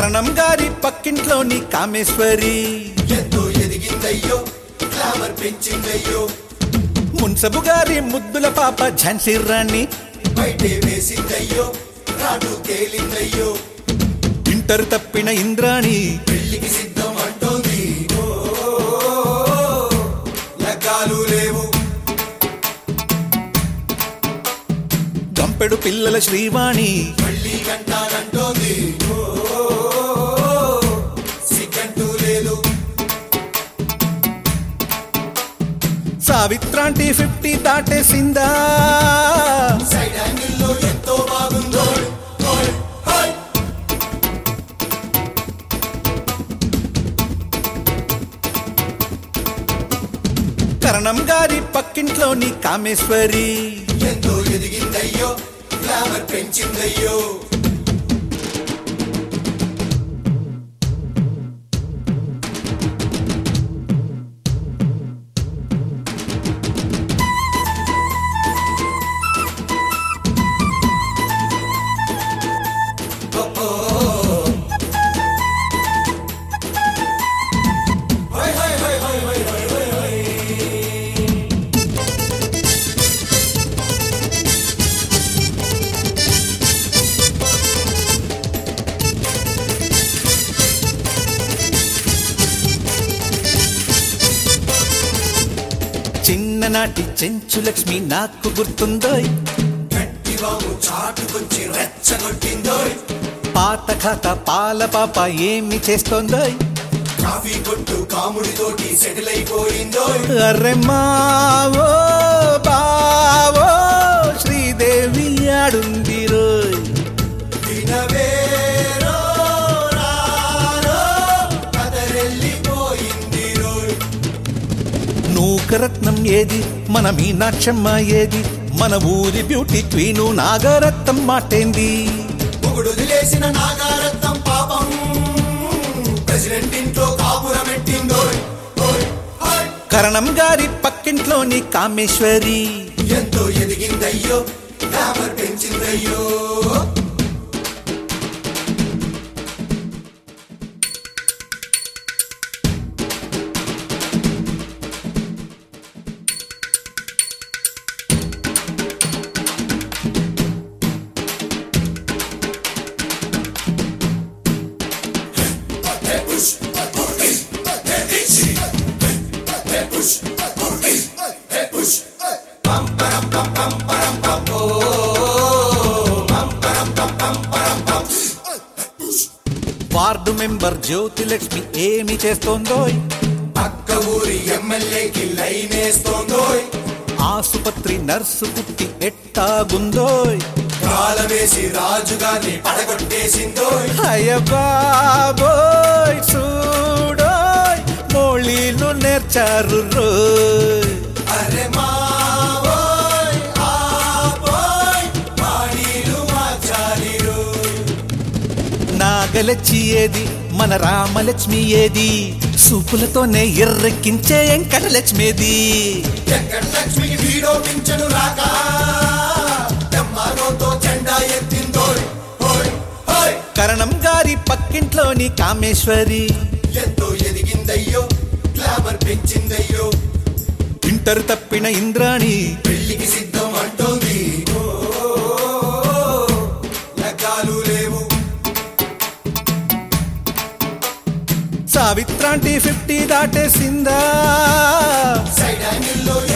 కరణం గారి పక్కింట్లోని కామేశ్వరి ఎంతో ఎదిగిందయ్యో గ్లామర్ పెంచిందయ్యో మున్సబు గారి ముద్దుల పాప ఝాన్సీ రాణి బయటే వేసిందయ్యో రాటు తేలిందయ్యో ఇంటర్ తప్పిన ఇంద్రాణి పెళ్లికి సిద్ధం అంటోంది ఓ, లగ్గాలు లేవు గంపెడు పిల్లల శ్రీవాణి మళ్ళీ కంటానంటోంది ఓ, సిగ్గంటూ లేదు సావిత్రాంటి ఫిఫ్టీ దాటేసిందా సైడ్ యాంగిల్లో ఎంతో బాగుందో ఓయ్, ఓయ్. కరణం గారి పక్కింట్లోని కామేశ్వరి ఎంతో ఎదిగిందయ్యో గ్లామర్ పెంచిందయ్యో హోయ్ హోయ్ హోయ్ హోయ్ హోయ్ హోయ్ హోయ్ హోయ్ చిన్ననాటి చెంచు లక్ష్మి నాకు గుర్తుందోయ్ గట్టివాము చాటుకొచ్చి రెచ్చగొట్టిందోయ్ పాత ఖాత పాల పాప ఏమి చేస్తోందోయ్ కాఫీ కొట్టు కాముడితోటి సెటిల్ అయిపోయిందోయ్ అరె మావో బావో శ్రీదేవి ఆడుంది రోయ్ వినవేరో రారో కదరెళ్ళిపోయింది రోయ్ నూకరత్నం ఏది మన మీనాక్షమ్మ ఏది మన ఊరి బ్యూటీ క్వీను నాగరత్నం మాటేంది మొగుడు వదిలేసిన నాగారత్నం పాపం ప్రెసిడెంట్ ఇంట్లో కాపురమెట్టిందోయ్ ఓయ్, ఓయ్. కరణం గారి పక్కింట్లోని కామేశ్వరి ఎంతో ఎదిగిందయ్యో గ్లామర్ పెంచిందయ్యో వార్డు మెంబర్ జ్యోతి లక్ష్మి ఏమి చేస్తోందోయ్ పక్క ఊరి ఎమ్మెల్యేకి లైన్ వేస్తోందోయ్ ఆసుపత్రి నర్సు పుట్టి ఎట్టాగుందోయ్ కాలవేసి రాజుగారిని పడగొట్టేసిందోయ్ అయ్య బాబోయ్ చూడోయ్ మోళీలు నేర్చారు రోయ్ అరే మావోయ్ ఆపోయ్ పాడీలు మార్చాలి రోయ్ నాగలచ్చి ఏది మన రామలక్ష్మి ఏది సూపులతోనే ఎర్రెక్కించే వెంకటలక్ష్మిది వెంకట లక్ష్మికి వీడో పింఛను రాక ఎంఆర్ఓతో జెండా ఎత్తిందోయ్ హోయ్ హోయ్ కరణం గారి పక్కింట్లోని కామేశ్వరి ఎంతో ఎదిగిందయ్యో గ్లామర్ పెంచిందయ్యో ఇంటర్ తప్పిన ఇంద్రాణి పెళ్లికి సిద్ధం అంటోంది ఓ, లగ్గాలు లేవు సావిత్రాంటి ఫిఫ్టీ దాటేసిందా సైడ్ యాంగిల్లో